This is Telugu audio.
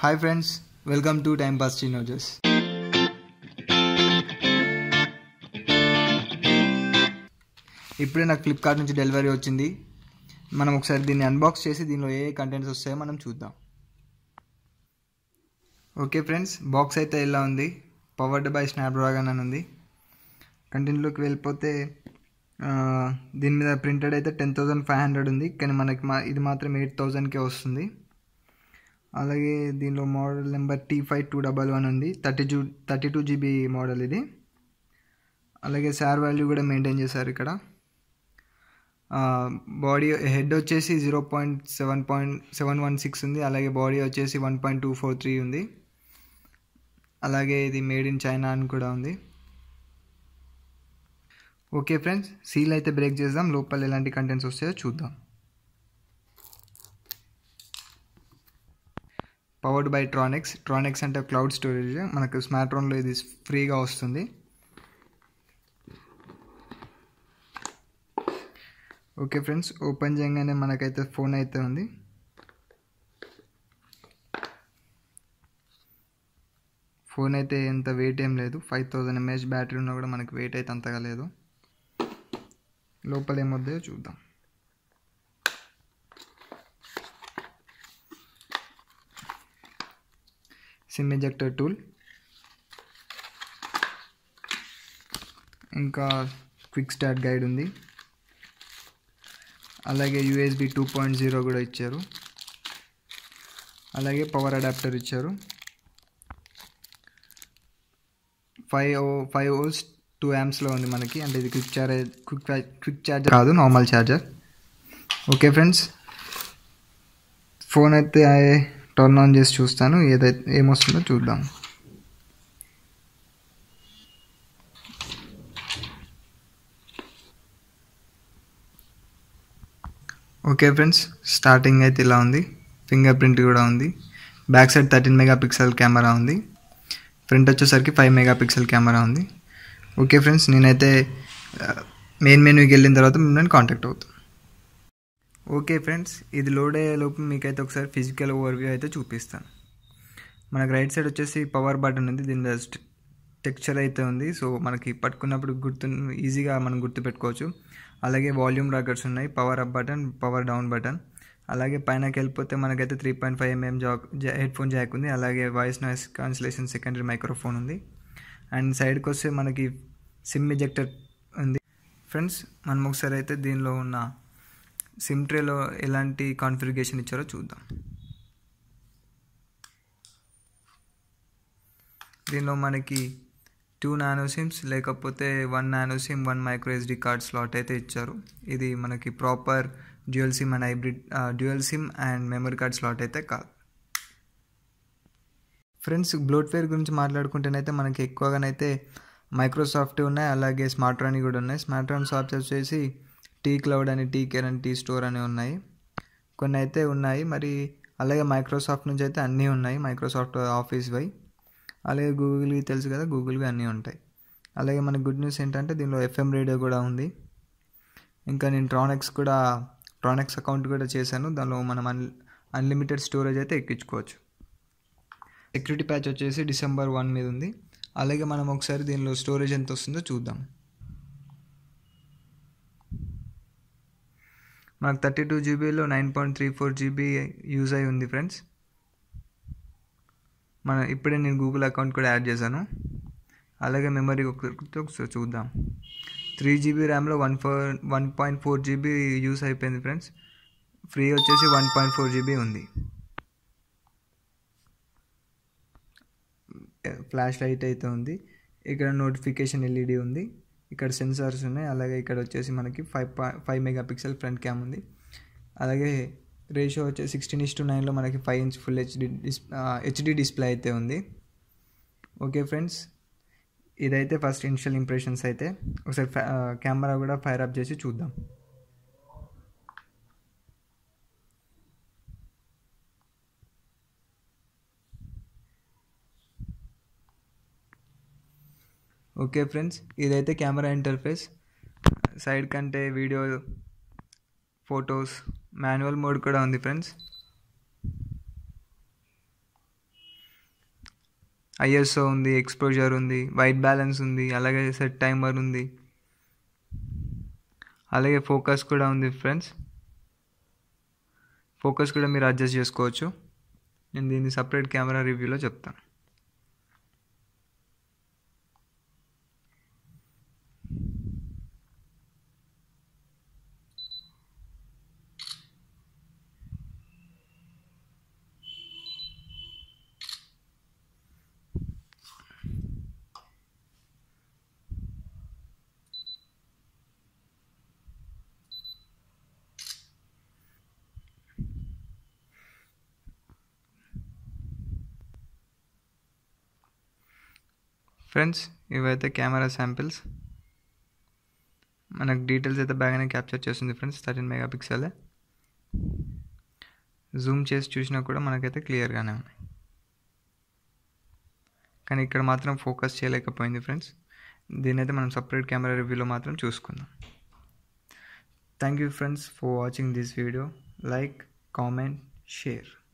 hi friends welcome to time pass teenagers ఇప్పుడే నాకు ఫ్లిప్కార్ట్ నుంచి డెలివరీ వచ్చింది మనం ఒకసారి దీన్ని అన్బాక్స్ చేసి దీనిలో ఏ కంటెంట్స్ వస్తాయో మనం చూద్దాం ఓకే ఫ్రెండ్స్ బాక్స్ అయితే ఇలా ఉంది పవర్డ్ బై స్నాప్డ్రాగన్ అని ఉంది కంటెంట్లోకి వెళ్ళిపోతే ఆ, దీని మీద ప్రింటెడ్ అయితే టెన్ థౌజండ్ ఫైవ్ హండ్రెడ్ ఉంది కానీ మనకి మా ఇది మాత్రం ఎయిట్ థౌజండ్కే వస్తుంది అలాగే దీనిలో model number T five two double one ఉంది thirty two thirty two GB model ఇది అలాగే సార్ వాల్యూ కూడా మెయింటైన్ చేశారు ఇక్కడ బాడీ హెడ్ వచ్చేసి zero point seven point seven one six ఉంది అలాగే బాడీ వచ్చేసి one point two four three ఉంది అలాగే ఇది మేడ్ ఇన్ చైనా అని కూడా ఉంది ఓకే ఫ్రెండ్స్ సీల్ అయితే బ్రేక్ చేద్దాం లోపల ఎలాంటి కంటెంట్స్ వస్తాయో చూద్దాం పవర్డ్ బై ట్రానిక్స్ ట్రానిక్స్ అంటే క్లౌడ్ స్టోరేజ్ మనకు స్మార్ట్ ఫోన్లో ఇది ఫ్రీగా వస్తుంది ఓకే ఫ్రెండ్స్ ఓపెన్ చేయగానే మనకైతే ఫోన్ అయితే ఉంది ఫోన్ అయితే ఎంత వెయిట్ ఏం లేదు ఫైవ్ థౌజండ్ ఎంఏహెచ్ బ్యాటరీ ఉన్నా కూడా మనకి వెయిట్ అయితే అంతగా లేదు లోపల ఏమొద్దాయో చూద్దాం సిమ్ ఎజెక్టర్ టూల్ ఇంకా క్విక్ స్టార్ట్ గైడ్ ఉంది అలాగే యూఎస్బి టూ పాయింట్ జీరో కూడా ఇచ్చారు అలాగే పవర్ అడాప్టర్ ఇచ్చారు five o five o's two యామ్స్లో ఉంది మనకి అంటే ఇది quick charger quick quick charger కాదు normal charger okay friends phone అయితే టర్న్ ఆన్ చేసి చూస్తాను ఏదైతే ఏమొస్తుందో చూద్దాం ఓకే ఫ్రెండ్స్ స్టార్టింగ్ అయితే ఇలా ఉంది ఫింగర్ ప్రింట్ కూడా ఉంది back side thirteen megapixel camera ఉంది ఫ్రంట్ వచ్చేసరికి ఫైవ్ మెగా పిక్సెల్ కెమెరా ఉంది ఓకే ఫ్రెండ్స్ నేనైతే మెయిన్ మెనూకి వెళ్ళిన తర్వాత నేను కాంటాక్ట్ అవుతాను ఓకే ఫ్రెండ్స్ ఇది లోడ్ అయ్యే లోపు మీకైతే ఒకసారి ఫిజికల్ ఓవర్వ్యూ అయితే చూపిస్తాను మనకు రైట్ సైడ్ వచ్చేసి పవర్ బటన్ ఉంది దీని మీద టెక్చర్ అయితే ఉంది సో మనకి పట్టుకున్నప్పుడు గుర్తు ఈజీగా మనం గుర్తుపెట్టుకోవచ్చు అలాగే వాల్యూమ్ రాకర్స్ ఉన్నాయి power up button power down button అలాగే పైనకి వెళ్ళిపోతే మనకైతే three point five mm jack headphone jack ఉంది అలాగే voice noise cancellation secondary microphone ఉంది అండ్ సైడ్కి వస్తే మనకి సిమ్ ఎజెక్టర్ ఉంది ఫ్రెండ్స్ మనం ఒకసారి అయితే దీనిలో ఉన్న సిమ్ ట్రేలో ఎలాంటి కాన్ఫిగరేషన్ ఇచ్చారో చూద్దాం దీనిలో మనకి టూ నానో సిమ్స్ లేకపోతే one nano SIM one micro SD card slot అయితే ఇచ్చారు ఇది మనకి proper dual SIM and hybrid dual SIM and memory card slot అయితే కాదు ఫ్రెండ్స్ బ్లోట్వేర్ గురించి మాట్లాడుకుంటేనైతే మనకి ఎక్కువగానైతే మైక్రోసాఫ్ట్ ఉన్నాయి అలాగే స్మార్ట్ అని కూడా ఉన్నాయి స్మార్ట్ రాన్ సాఫ్ట్ వచ్చేసి టీ క్లౌడ్ అని టీ కేర్ అని టీ స్టోర్ అని ఉన్నాయి కొన్ని అయితే ఉన్నాయి మరి అలాగే మైక్రోసాఫ్ట్ నుంచి అయితే అన్నీ ఉన్నాయి మైక్రోసాఫ్ట్ ఆఫీస్ వై అలాగే గూగుల్కి తెలుసు కదా గూగుల్వి అన్నీ ఉంటాయి అలాగే మన గుడ్ న్యూస్ ఏంటంటే దీనిలో ఎఫ్ఎం రేడియో కూడా ఉంది ఇంకా నేను ట్రానెక్స్ కూడా ట్రానెక్స్ అకౌంట్ కూడా చేశాను దానిలో మనం అన్ అన్లిమిటెడ్ స్టోరేజ్ అయితే ఎక్కించుకోవచ్చు సెక్యూరిటీ ప్యాచ్ వచ్చేసి డిసెంబర్ వన్ మీద ఉంది అలాగే మనం ఒకసారి దీనిలో స్టోరేజ్ ఎంత వస్తుందో చూద్దాం మనకు థర్టీ టూ జీబీలో nine point three four GB use అయి ఉంది ఫ్రెండ్స్ మన ఇప్పుడే నేను గూగుల్ అకౌంట్ కూడా యాడ్ చేశాను అలాగే మెమరీ ఒకసారి చూద్దాం త్రీ జీబీ ర్యామ్లో one four one point four GB use అయిపోయింది ఫ్రెండ్స్ ఫ్రీ వచ్చేసి వన్ పాయింట్ ఫోర్ జీబీ ఉంది ఫ్లాష్ లైట్ అయితే ఉంది ఇక్కడ నోటిఫికేషన్ ఎల్ఈడి ఉంది ఇక్కడ సెన్సార్స్ ఉన్నాయి అలాగే ఇక్కడ వచ్చేసి మనకి five five megapixel front cam ఉంది అలాగే రేషియో వచ్చేసి సిక్స్టీన్ ఇస్ టు నైన్లో మనకి five inch full HD dis HD display అయితే ఉంది ఓకే ఫ్రెండ్స్ ఇదైతే ఫస్ట్ ఇనిషియల్ ఇంప్రెషన్స్ అయితే ఒకసారి కెమెరా కూడా ఫైర్ అప్ చేసి చూద్దాం ఓకే ఫ్రెండ్స్ ఇదైతే కెమెరా ఇంటర్ఫేస్ సైడ్ కంటే వీడియో ఫొటోస్ మాన్యువల్ మోడ్ కూడా ఉంది ఫ్రెండ్స్ ఐఎస్ఓ ఉంది ఎక్స్పోజర్ ఉంది వైట్ బ్యాలెన్స్ ఉంది అలాగే సెట్ టైమర్ ఉంది అలాగే ఫోకస్ కూడా ఉంది ఫ్రెండ్స్ ఫోకస్ కూడా మీరు అడ్జస్ట్ చేసుకోవచ్చు నేను దీన్ని సపరేట్ కెమెరా రివ్యూలో చెప్తాను ఫ్రెండ్స్ ఇవైతే కెమెరా శాంపిల్స్ మనకు డీటెయిల్స్ అయితే బాగానే క్యాప్చర్ చేస్తుంది ఫ్రెండ్స్ థర్టీన్ మెగా పిక్సెలే జూమ్ చేసి చూసినా కూడా మనకైతే క్లియర్గానే ఉన్నాయి కానీ ఇక్కడ మాత్రం ఫోకస్ చేయలేకపోయింది ఫ్రెండ్స్ దీని అయితే మనం సపరేట్ కెమెరా రివ్యూలో మాత్రం చూసుకుందాం thank you friends for watching this video like comment share